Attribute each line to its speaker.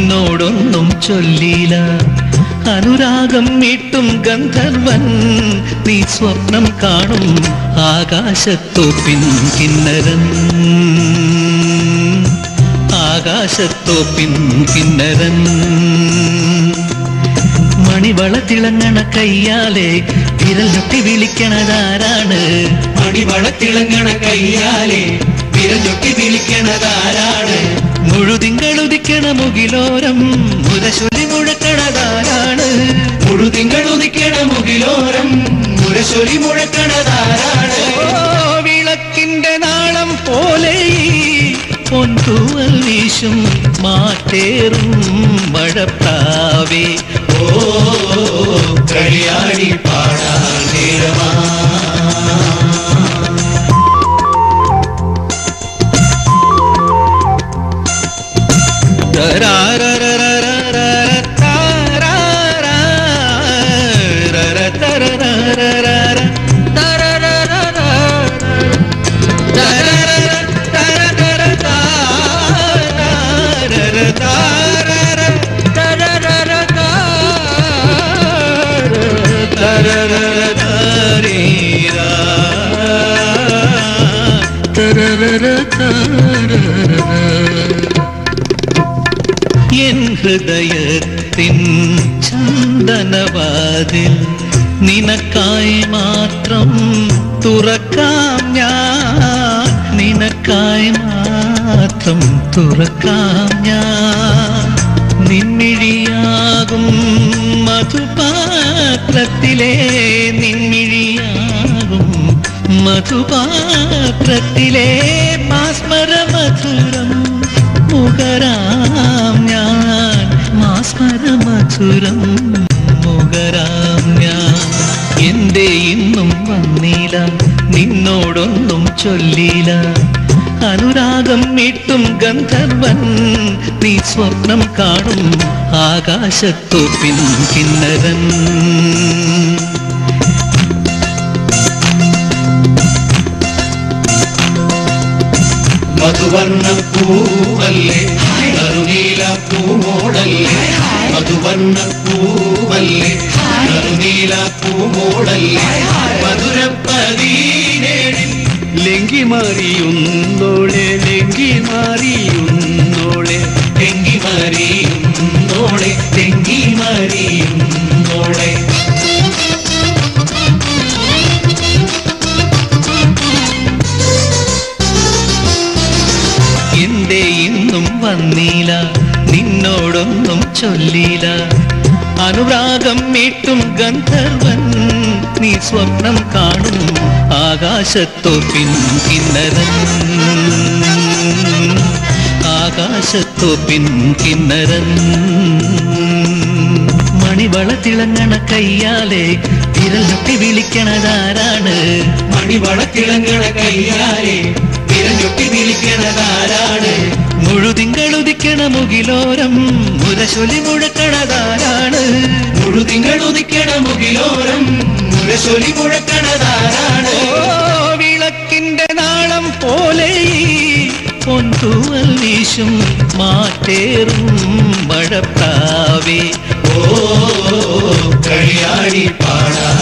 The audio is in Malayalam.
Speaker 1: നിന്നോടൊന്നും ചൊല്ലില അനുരാഗം മീട്ടും ഗന്ധർവൻ നീ സ്വപ്നം കാണും ആകാശത്തു പിൻകിന്നരൻ ആകാശത്തു പിൻകിന്നരൻ മണിവള തിളങ്ങണ കയ്യാലെ വിരൽ ഞൊട്ടി വിളിക്കണതാരാണ്
Speaker 2: മണിവള തിളങ്ങണ കയ്യാലെ വിരഞ്ഞൊട്ടി വിളിക്കണതാരാണ്
Speaker 1: മുഴുതിങ്കളുദിക്കണ മുകിലോരം മുരശൊലി മുഴക്കണതാരാണ്
Speaker 2: മുഴുതിങ്കൾ ഉദിക്കണ മുകിലോരം മുരശൊലി മുഴക്കണതാരാണ്
Speaker 1: ഓ വിളക്കിന്റെ നാളം പോലെ ഈ പൊൻതൂവൽ വീശും മാറ്റേറും മഴപ്രാവേ
Speaker 2: ഓ കളിയാടി പാടാൻ നേരമാ
Speaker 1: എൻ ഹൃദയത്തിൻ ചന്ദനവാതിൽ നിനക്കായി മാത്രം തുറക്കാം ഞാൻ നിനക്കായി മാത്രം തുറക്കാം ഞാൻ നിൻമിഴിയാകും മധുപാത്രത്തിലെ നിൻമിഴിയാകും മധുപാത്രത്തിലെ മാസ്മര മധുരം മുഖരാം ഞാൻ മാസ്മര മധുരം മുഖരാം ഞാൻ എന്തേ ഇന്നും വന്നില്ല നിന്നോടൊന്നും ചൊല്ലില അനുരാഗം മീട്ടും ഗന്ധർവൻ നീ സ്വപ്നം കാണും ആകാശത്തു പിൻകിന്നരൻ
Speaker 2: മധുവർണ്ണ പൂവല്ലേ നറുനീല പൂമോടല്ലേ മധുവർണ്ണ പൂവല്ലേ നറുനീല പൂമോടല്ലേ മധുരപ്പതീനേഴിൽ
Speaker 1: ലെങ്കി മാറിയുന്നോളെ ലെങ്കി മാറിയുന്നോളെ
Speaker 2: തെങ്കി മറിയുന്നോളെ തെങ്കി മറിയുന്നോളെ
Speaker 1: എന്തേ ഇന്നും വന്നില്ല നിന്നോടൊന്നും ചൊല്ലില അനുരാഗം മീട്ടും ഗന്ധർവൻ നീ സ്വപ്നം കാണും ആകാശത്തോ പിൻകിന്നരൻ ആകാശത്തോ പിൻകിന്നരൻ മണിവള തിളങ്ങണ കയ്യാലെ വിരൽ ഞൊട്ടി വിളിക്കണതാരാണ്
Speaker 2: മണിവള തിളങ്ങണ കയ്യാലെ വിരഞ്ഞൊട്ടി വിളിക്കണതാരാണ്
Speaker 1: മുഴുതിങ്കളുദിക്കണ മുകിലോരം മുരശൊലി മുഴക്കണതാരാണ്
Speaker 2: മുഴുതിങ്കൾ ഉദിക്കണ മുകിലോരം മുരശൊലി മുഴക്കണതാരാണ്
Speaker 1: ഓ വിളക്കിന്റെ നാളം പോലെ ഈ പൊൻതൂവൽ വീശും മാറ്റേറും മഴപ്രാവേ
Speaker 2: ഓ കളിയാടി പാടാ